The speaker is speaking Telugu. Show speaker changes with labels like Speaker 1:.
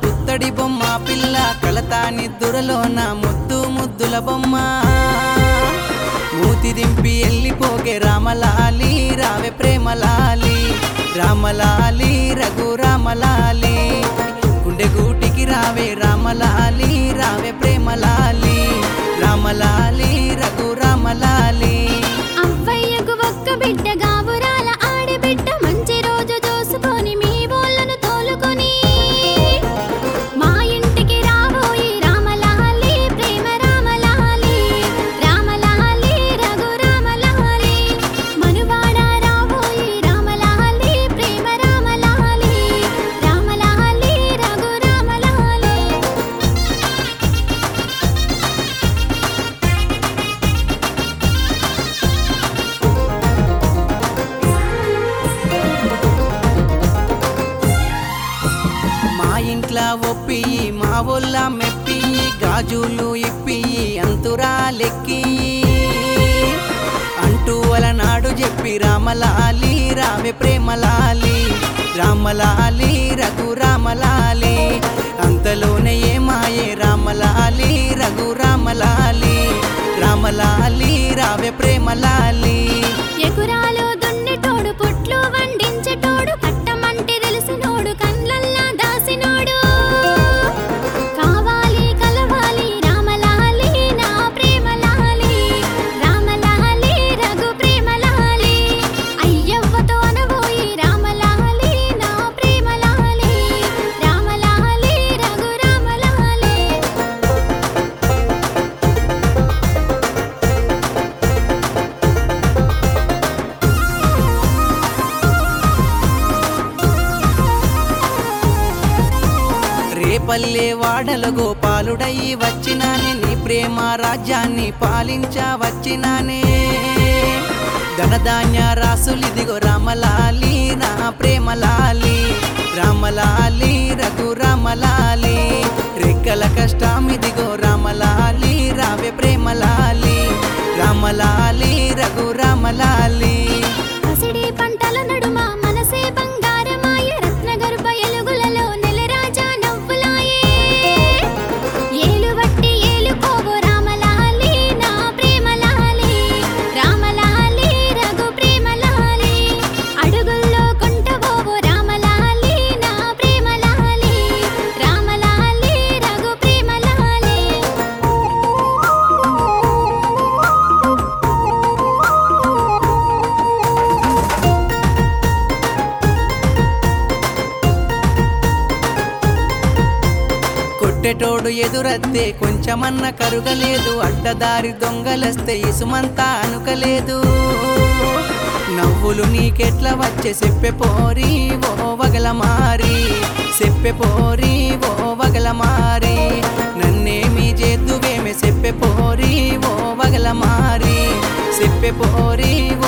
Speaker 1: పుత్తడి బొమ్మ పిల్ల కలతా నిద్దురలోన ముద్దు ముద్దుల బొమ్మ మూతి దింపి వెళ్ళిపోగే రామలాలి రావే ప్రేమలాలి రామలాలి రఘు రామలాలి గుండె గూటికి రావే రామలాలి రావే ప్రేమలాలి రామలాలి రఘు రామలాలి
Speaker 2: అవ్వయ్యకు ఒక్క బిడ్డ గాబురాల ఆడబిడ్డ మంచి రోజు చూసుకొని మీ బోళ్ళను తోలుకొని మా ఇంటికి రాబోయి రామలాలి ప్రేమ రామలాలి రామలాలి రఘు రామలాలి మనువాడ రాబోయి రామలాలి ప్రేమ రామలాలి రామలాలి రఘు రామలాలి
Speaker 1: మా ఇంట్లో ఒప్పి మా ఒళ్ళ మెప్పి గాజులు ఇప్పి అంతురా లెక్కి అంటూ నాడు చెప్పి రామలాలి రావే ప్రేమలాలి రామలాలి రఘు రామలాలి అంతలోనే ఏమాయే రామలాలి రఘు రామలాలి రామలాలి రావే ప్రేమలాలి
Speaker 2: ఎకురాలో దున్నేటోడు పుట్లు వండించేటోడు కట్టమంటే తెలిసినోడు కండ్లల్లా దాసినోడు కావాలి కలవాలి రామలాలి నా ప్రేమలాలి రామలాలి రఘు ప్రేమలాలి అయ్యవ్వతో అనబోయి రామలాలి నా ప్రేమలాలి రామలాలి రఘు రామలాలి
Speaker 1: రేపల్లె వాడల గోపాలుడయి వచ్చినానే నీ ప్రేమ రాజ్యాన్ని పాలించా వచ్చినానే ధనధాన్య రాసులిదిగో రామలాలి నా ప్రేమలాలి రామలాలి రఘు రామలాలి రెక్కల కష్టం ఇదిగో రామలాలి రావే ప్రేమలాలి రామలాలి రఘు రామలాలి
Speaker 2: పసిడి పంటల నడుమ మనసే బంగారమాయ రత్నగర్భ ఎలుగులలో నెలరాజా నవ్వులాయే ఏలు వట్టి ఏలుకోవు రామలాలి నా ప్రేమలాలి రామలాలి రఘు ప్రేమలాలి అడుగుల్లో కొంటబోవు రామలాలి నా ప్రేమలాలి రామలాలి రఘు ప్రేమలాలి
Speaker 1: కొట్టెటోడు ఎదురత్తే కొంచెమన్న కరుగలేదు అడ్డదారి దొంగలస్తే ఇసుమంతా అనుకలేదు నవ్వులు నీకెట్ల వచ్చే చెప్పె పోరి ఓ వగల మారి చెప్పె పోరి ఓ వగల మారి నన్నేమి చేద్దువేమే చెప్పె పోరి ఓ వగల మారి చెప్పె పోరి